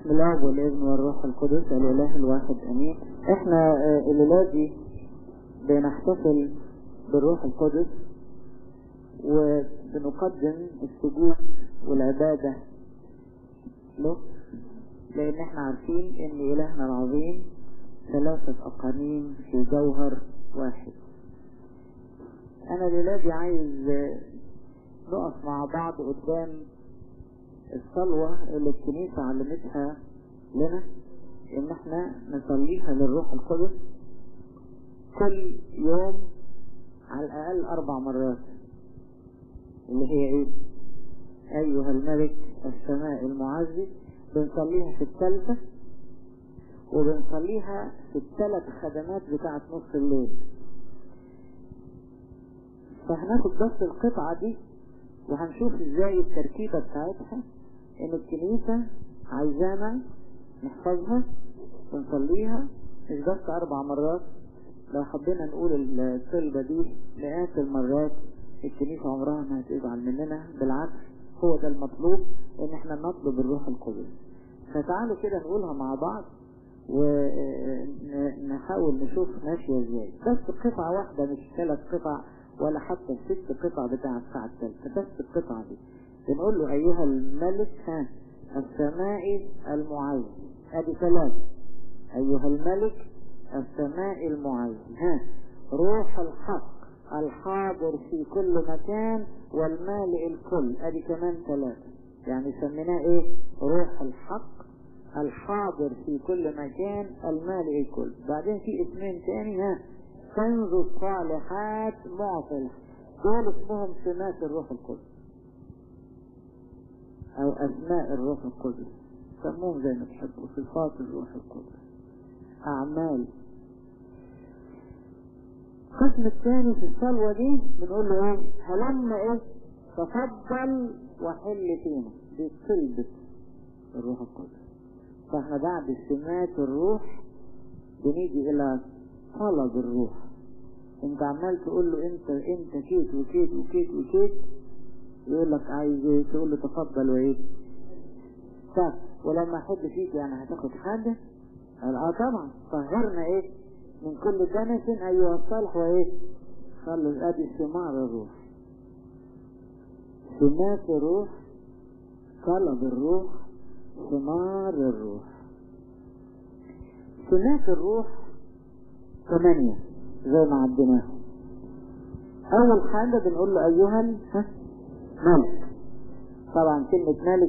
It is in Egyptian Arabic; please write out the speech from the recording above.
بسم الله والابن والروح القدس الاله الواحد امين احنا آه، الليله دي بنحتفل بالروح القدس وبنقدم السجود والعبادة له لان احنا عارفين ان الهنا العظيم ثلاثة اقانيم في جوهر واحد انا الليله دي عايز آه، نقف مع بعض قدام الصلوة اللي الكنيسة علمتها لنا ان احنا نصليها للروح القدس كل يوم على الاقل اربع مرات اللي هي ايه ايها الملك السماء المعزز بنصليها في الثالثة وبنصليها في الثلاث خدمات بتاعت نص الليل فهناخد بس القطعة دي وهنشوف ازاي التركيبة بتاعتها ان الكنيسة عايزانا نحفظها ونصليها مش بس اربع مرات لو حبينا نقول الصلبة دي مئات المرات الكنيسة عمرها ما هتزعل مننا بالعكس هو ده المطلوب ان احنا نطلب الروح القدس فتعالوا كده نقولها مع بعض ونحاول نشوف ماشية ازاي بس قطعة واحدة مش ثلاث قطع ولا حتى الست قطع بتاع الساعة الثالثة بس القطعة دي بنقول له أيها الملك ها السماء المعز ادي ثلاثة أيها الملك السماء المعز ها روح الحق الحاضر في كل مكان والمالئ الكل ادي كمان ثلاثة يعني سميناه ايه روح الحق الحاضر في كل مكان المالئ الكل بعدين في اسمين تاني ها كنز الصالحات معطل دول اسمهم سمات الروح القدس او اسماء الروح القدس سموهم زي ما تحبوا صفات الروح القدس اعمال القسم الثاني في الصلوة دي بنقول له ايه هلما ايه تفضل وحل فينا دي صلبة الروح القدس فاحنا بعد سمات الروح بنيجي الى طلب الروح انت عمال تقول له انت انت كيت وكيت وكيت وكيت يقول لك عايز ايه تقول له تفضل وايه طب ولما احب فيك يعني هتاخد حاجه قال اه طبعا طهرنا ايه من كل دنس ايها الصالح وايه خلص ادي ثمار الروح سمات الروح طلب الروح ثمار الروح سمات الروح ثمانية زي ما عديناهم أول حاجة بنقول له أيها ها ملك طبعا كلمة ملك